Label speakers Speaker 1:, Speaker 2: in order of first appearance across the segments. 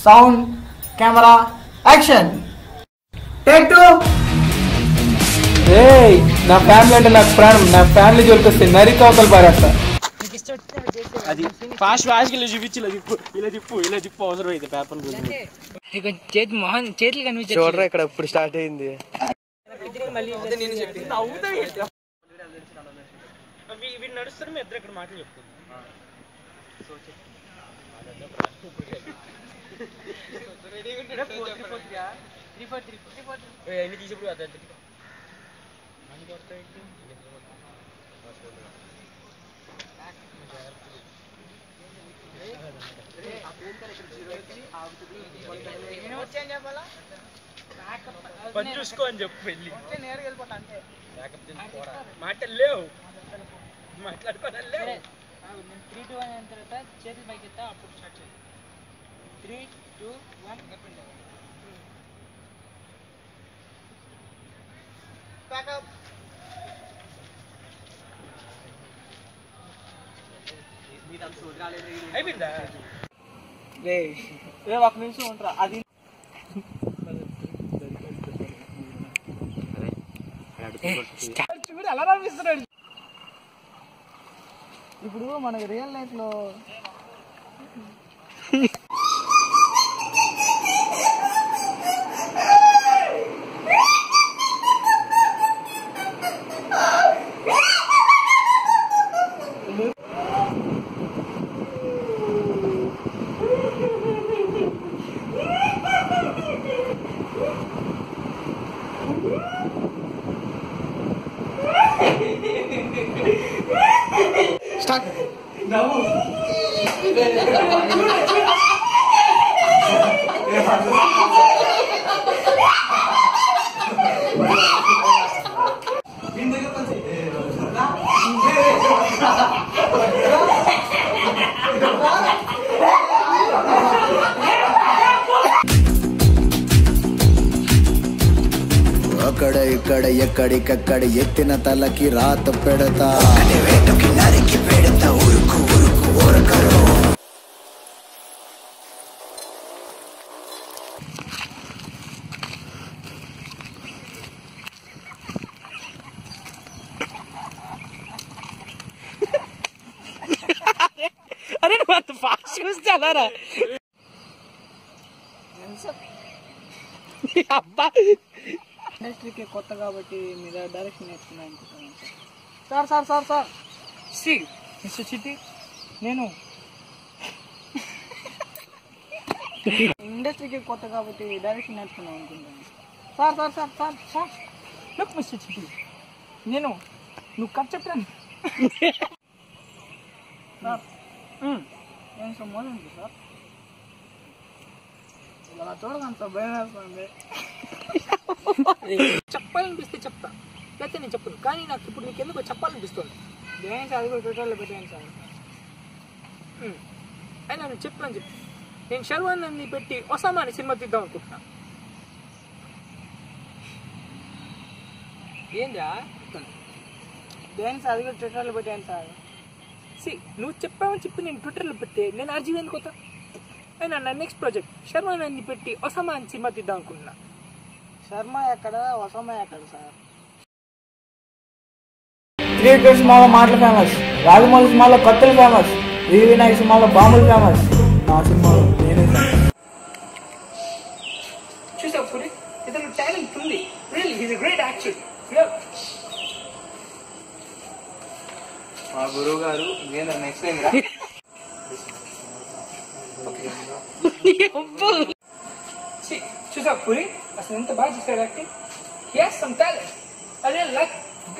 Speaker 1: Sound camera action take two
Speaker 2: ఏయ్ నా family అంటే నాకు ప్రాణం నా ఫ్యామిలీ జోలికి వస్తే నరికి అవతల పారేస్తా
Speaker 3: అది ఫాస్ట్ ఫాస్ట్ ఇలా చూపించి ఇలా తిప్పు ఇలా తిప్పు ఇలా తిప్పు అవసరం అయితే పేపర్ గురించి
Speaker 4: నీకు చేతి మొహం చేతులు కనిపించారు
Speaker 2: చూడరా ఇక్కడ ఇప్పుడు స్టార్ట్ అయింది
Speaker 3: వీడు నడుస్తారు మీ ఇద్దరు ఇక్కడ మాటలు చెప్తుంది ఎన్ని తీసేప్పుడు అదే పని చూసుకో అని చెప్పు వెళ్ళి మాటలు లేవు మాట్లాడుకోవాలి లేవు
Speaker 4: త్రీ టూ వన్ అయిన తర్వాత చేతులు పైకి ఎత్తా అప్పుడు స్టార్ట్ చేయాలి త్రీ టూ వన్
Speaker 3: అయిపోయిందా
Speaker 2: ఏ ఒక నిమిషం ఉంటారా అది చూడు ఎలా నవ్విస్తున్నాడు ఇప్పుడు మనకి రియల్ లైఫ్ లో
Speaker 5: అక్కడ ఇక్కడ ఎక్కడికక్కడ ఎత్తిన తలకి రాత పెడతా
Speaker 4: అరే నువ్వు అంత ఫాస్ట్ చూస్తే అలారా అబ్బా
Speaker 2: ఇండస్ట్రీకి కొత్త కాబట్టి మీరు డైరెక్షన్ నేర్చుకున్నాను అనుకుంటున్నాను sir sir sir sir
Speaker 4: see mister Chitti నేను
Speaker 2: ఇండస్ట్రీకి కొత్త కాబట్టి డైరెక్షన్ నేర్చుకున్నాను అనుకుంటున్నాను sir sir sir sir sir
Speaker 4: look mister Chitti నేను నువ్వు కట్ చెప్పాను
Speaker 2: సార్ నేను సో మోదండి సార్ ఇలా చూడకంత భయం వేస్తుంది
Speaker 4: చెప్పాలనిపిస్తే చెప్తా లేకపోతే నేను చెప్పను కానీ నాకు ఇప్పుడు నీకు ఎందుకు చెప్పాలనిపిస్తుంది
Speaker 2: దేని సార్ అది కూడా ట్విట్టర్లో పెట్టాను సార్
Speaker 4: ఉమ్. అయినా నేను చెప్పాను చెప్పు నేను శర్వానంది పెట్టి ఒసామా అని సినిమా తీద్దాం అనుకుంటున్నా ఏందా
Speaker 2: దేని సార్ అది కూడా ట్విట్టర్లో పెట్టాను సార్
Speaker 4: సి నువ్వు చెప్పావని చెప్పి నేను ట్విట్టర్లో పెడితే నేను అర్జీవ్ ఎందుకు అవుతా అయినా నా నెక్స్ట్ ప్రాజెక్ట్ శర్వానంది పెట్టి ఒసామా అని సినిమా తీద్దాం అనుకుంటున్నా
Speaker 2: శర్మ ఎక్కడ వసమ ఎక్కడ సార్
Speaker 1: త్రీ ఇడియట్ సినిమాలో మాటలు ఫేమస్ రాజమౌళి సినిమాలో కత్తులు ఫేమస్ వి వినాయక్ సినిమాలో బాంబులు ఫేమస్ నా సినిమాలో నేనే ఫేమస్
Speaker 4: చూసావు పురి ఇతను టాలెంట్ ఉంది రియల్ హీస్ గ్రేట్ యాక్చువల్
Speaker 2: మా గురువు గారు నేను నెక్స్ట్ టైం రా
Speaker 4: చూసావు పురి అసలు ఎంత బాగా చేశాడు acting he has some talent అదే లైక్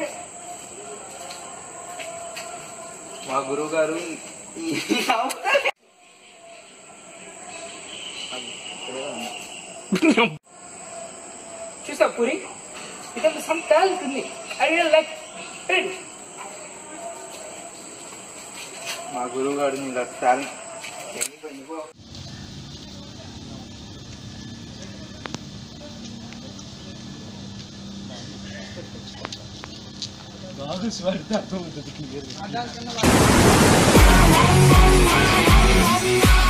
Speaker 2: మా గురువు గారు
Speaker 4: చూసావు పురి ఇతను సమ్ టాలెంట్ ఉంది ఐ రియల్ లైక్
Speaker 2: మా గురువు గారు ఇలా టాలెంట్
Speaker 3: బాగా స్వార్థ అర్థం అవుతుంది క్లియర్